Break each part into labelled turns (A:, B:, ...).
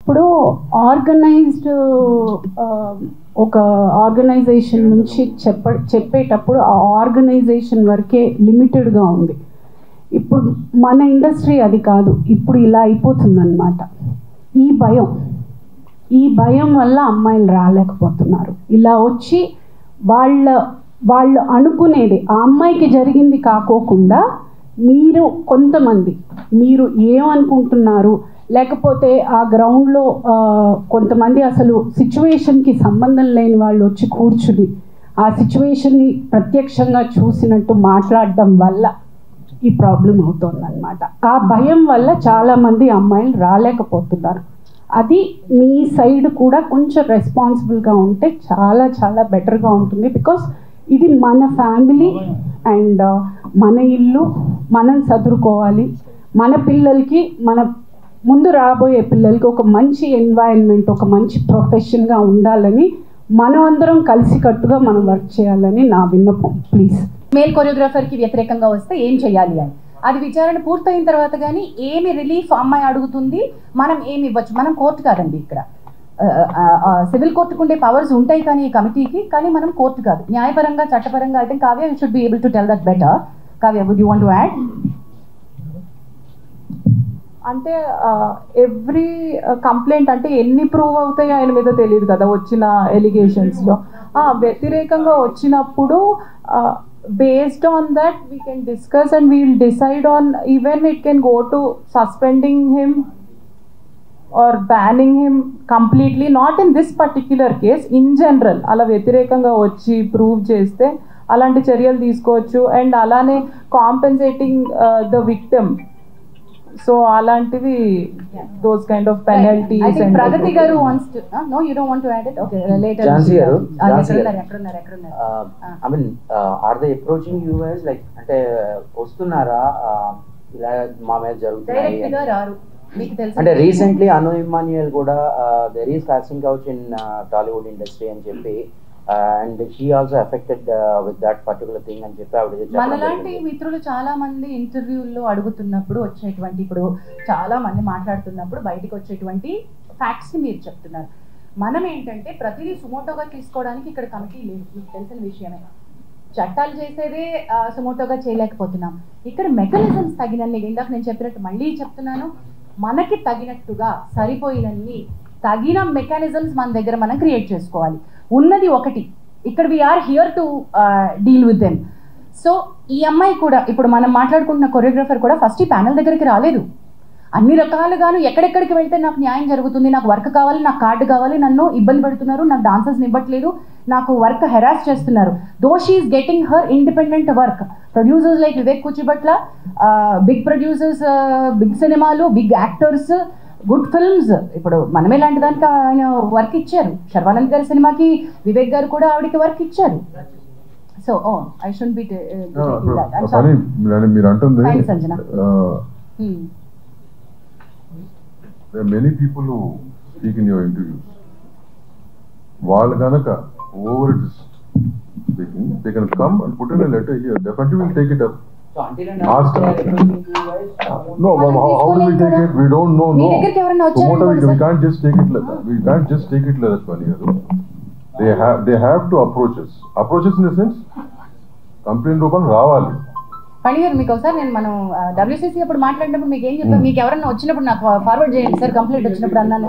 A: ఇప్పుడు ఆర్గనైజ్డ్ ఒక ఆర్గనైజేషన్ నుంచి చెప్ప చెప్పేటప్పుడు ఆ ఆర్గనైజేషన్ వరకే లిమిటెడ్గా ఉంది ఇప్పుడు మన ఇండస్ట్రీ అది కాదు ఇప్పుడు ఇలా అయిపోతుందన్నమాట ఈ భయం ఈ భయం వల్ల అమ్మాయిలు రాలేకపోతున్నారు ఇలా వచ్చి వాళ్ళ వాళ్ళు అనుకునేది ఆ అమ్మాయికి జరిగింది కాకోకుండా మీరు కొంతమంది మీరు ఏమనుకుంటున్నారు లేకపోతే ఆ గ్రౌండ్లో కొంతమంది అసలు సిచ్యువేషన్కి సంబంధం లేని వాళ్ళు వచ్చి కూర్చుని ఆ సిచ్యువేషన్ని ప్రత్యక్షంగా చూసినట్టు మాట్లాడడం వల్ల ఈ ప్రాబ్లం అవుతుందన్నమాట ఆ భయం వల్ల చాలామంది అమ్మాయిలు రాలేకపోతున్నారు అది మీ సైడ్ కూడా కొంచెం రెస్పాన్సిబుల్గా ఉంటే చాలా చాలా బెటర్గా ఉంటుంది బికాస్ ఇది మన ఫ్యామిలీ అండ్ మన ఇల్లు మనం చదువుకోవాలి మన పిల్లలకి మన ముందు రాబోయే పిల్లలకి ఒక మంచి ఎన్వైరన్మెంట్ ఒక మంచి ప్రొఫెషన్గా ఉండాలని మనం అందరం కలిసికట్టుగా మనం వర్క్ చేయాలని నా విన్నపం ప్లీజ్
B: మేల్ కొరియోగ్రాఫర్ కి వ్యతిరేకంగా వస్తే ఏం చేయాలి అని అది విచారణ పూర్తయిన తర్వాత కానీ ఏమి రిలీఫ్ అమ్మాయి అడుగుతుంది మనం ఏమి ఇవ్వచ్చు మనం కోర్టు కాదండి ఇక్కడ సివిల్ కోర్టుకు ఉండే పవర్స్ ఉంటాయి కానీ ఈ కమిటీకి కానీ మనం కోర్టు కాదు న్యాయపరంగా చట్టపరంగా అయితే Kavya you should be able to tell that better Kavya would you want to add
C: అంటే ఎవ్రీ కంప్లైంట్ అంటే ఎన్ని ప్రూవ్ అవుతాయి ఆయన మీద తెలియదు కదా వచ్చిన ఎలిగేషన్స్లో వ్యతిరేకంగా వచ్చినప్పుడు based on that we can discuss and we'll decide on even it can go to suspending him or banning him completely not in this particular case in general అలా వ్యతిరేకంగా వచ్చి ప్రూవ్ చేస్తే అలాంటి చర్యలు తీసుకోవచ్చు అండ్ అలానే కాంపెన్సేటింగ్ ద విక్టమ్ సో అలాంటివి those kind of
B: I
C: penalties
B: think Pragati garu wants to no you don't want to add it okay later
D: Jhansi garu, Jhansi garu.
B: ఎక్కడున్నారు ఎక్కడున్నారు
D: I mean are they approaching you guys like అంటే వస్తున్నారా uh, ఇలా మా మీద జరుగుతున్నాయి
B: డైరెక్ట్ గా రారు మీకు తెలుసు
D: అంటే రీసెంట్లీ అను ఇమాన్యుయల్ కూడా there is casting couch in Tollywood industry అని చెప్పి and she also affected with that particular thing అని చెప్పి ఆవిడ చెప్పడం
B: మనలాంటి
D: జరిగింది.
B: మిత్రులు చాలా మంది ఇంటర్వ్యూల్లో అడుగుతున్నప్పుడు వచ్చేటువంటి ఇప్పుడు చాలా మంది మాట్లాడుతున్నప్పుడు బయటికి వచ్చేటువంటి ఫ్యాక్ట్స్ ని మీరు చెప్తున్నారు మనం ఏంటంటే ప్రతిదీ సుమోటోగా తీసుకోవడానికి ఇక్కడ కమిటీ లేదు మీకు తెలిసిన విషయమే చట్టాలు చేసేదే ఆ, సుమోటోగా చేయలేకపోతున్నాం ఇక్కడ మెకానిజమ్స్ తగినన్ని ఇందాక నేను చెప్పినట్టు మళ్ళీ చెప్తున్నాను మనకి తగినట్టుగా సరిపోయినన్ని తగిన మెకానిజమ్స్ మన దగ్గర మనం క్రియేట్ చేసుకోవాలి ఉన్నది ఒకటి ఇక్కడ we are here to deal with them so ఈ అమ్మాయి కూడా ఇప్పుడు మనం మాట్లాడుకుంటున్న కొరియోగ్రాఫర్ కూడా ఫస్ట్ ఈ ప్యానల్ దగ్గరికి రాలేదు అన్ని రకాలుగాను ఎక్కడెక్కడికి వెళ్తే నాకు న్యాయం జరుగుతుంది నాకు వర్క్ కావాలి నాకు కార్డు కావాలి నన్ను ఇబ్బంది పెడుతున్నారు నాకు డాన్సర్స్ ఇవ్వట్లేదు నాకు వర్క్ హెరాస్ చేస్తున్నారు though she is getting her independent work producers like Vivek Kuchibhotla big producers big సినిమాలు బిగ్ యాక్టర్స్ గుడ్ ఫిల్మ్స్ ఇప్పుడు మనమే లాంటి దానికి ఆయన వర్క్ ఇచ్చారు శర్వానంద్ గారి సినిమాకి వివేక్ గారు కూడా ఆవిడకి వర్క్ ఇచ్చారు so oh I should be
E: కానీ మీరు- మీరు అంటుంది
B: Fine, Sanjana.
E: Many people speak in your interviews వాళ్ళు కనుక over it speaking they can come and put in letter here definitely will take it up
D: So until and
E: Ask
D: unless they are
E: her.
D: approaching you guys, uh,
E: No,
B: మనం
E: how, how do we
B: తీసుకోలేం
E: take
B: కదా.
E: it? We don't know.
B: మీ
E: No.
B: దగ్గరికి ఎవరైనా
E: So
B: వచ్చారనుకోండి
E: what are we, we
B: sir.
E: can't just take it like that. We can't just take it like that, Pani garu. They have they have to approach us. Approach us in the sense, complaint రూపంలో రావాలి
B: పని గారు మీకు ఒకసారి నేను మనం WCC అప్పుడు మాట్లాడినప్పుడు మీకు ఏం చెప్పాను మీకు ఎవరైనా వచ్చినప్పుడు నాకు ఫార్వర్డ్ చేయండి సార్ కంప్లైంట్ వచ్చినప్పుడు అన్నాను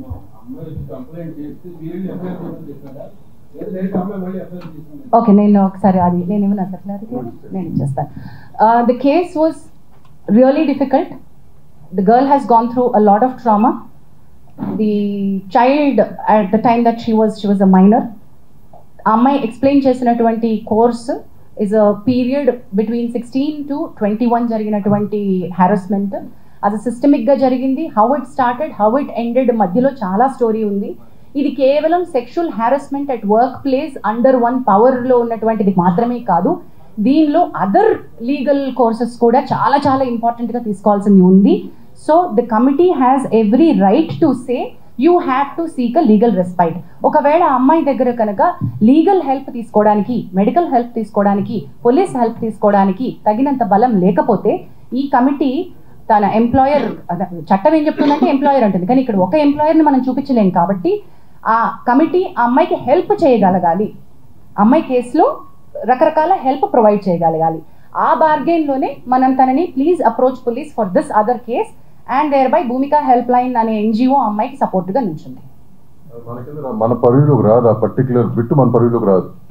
B: ఓకే నేను ఒకసారి అది నేను ఏమన్నా సార్ క్లారిటీ నేను ఇచ్చేస్తాను the case was really difficult the girl has gone through a lot of trauma the child at the time that she was she was a minor ఆ అమ్మాయి ఎక్స్ప్లెయిన్ చేసినటువంటి course is a period between sixteen to twenty one జరిగినటువంటి harassment అది సిస్టమిక్గా జరిగింది how it started how it ended మధ్యలో చాలా story ఉంది ఇది కేవలం sexual harassment at work place under one పవర్లో ఉన్నటువంటిది మాత్రమే కాదు దీనిలో అదర్ లీగల్ కోర్సెస్ కూడా చాలా చాలా ఇంపార్టెంట్గా తీసుకోవాల్సింది ఉంది so the committee has every right to say you have to seek a legal respite ఒకవేళ ఆ అమ్మాయి దగ్గర కనుక లీగల్ హెల్ప్ తీసుకోవడానికి మెడికల్ హెల్ప్ తీసుకోవడానికి పోలీస్ హెల్ప్ తీసుకోవడానికి తగినంత బలం లేకపోతే ఈ కమిటీ తన ఎంప్లాయర్ చట్టం ఏం చెప్తుందంటే ఎంప్లాయర్ అంటుంది కానీ ఇక్కడ ఒక ఎంప్లాయర్ని మనం చూపించలేం కాబట్టి ఆ కమిటీ ఆ అమ్మాయికి హెల్ప్ చేయగలగాలి అమ్మాయి కేసులో రకరకాల హెల్ప్ ప్రొవైడ్ చేయగలగాలి ఆ బార్గెన్లోనే మనం తనని please approach police for this other case and thereby Bhumika help line అనే ఎన్జిఓ అమ్మాయికి సపోర్ట్గా నిల్చుంది
E: మనకి మన పరిధిలోకి రాదు ఆ పర్టికులర్ బిట్ మన పరిధిలోకి రాదు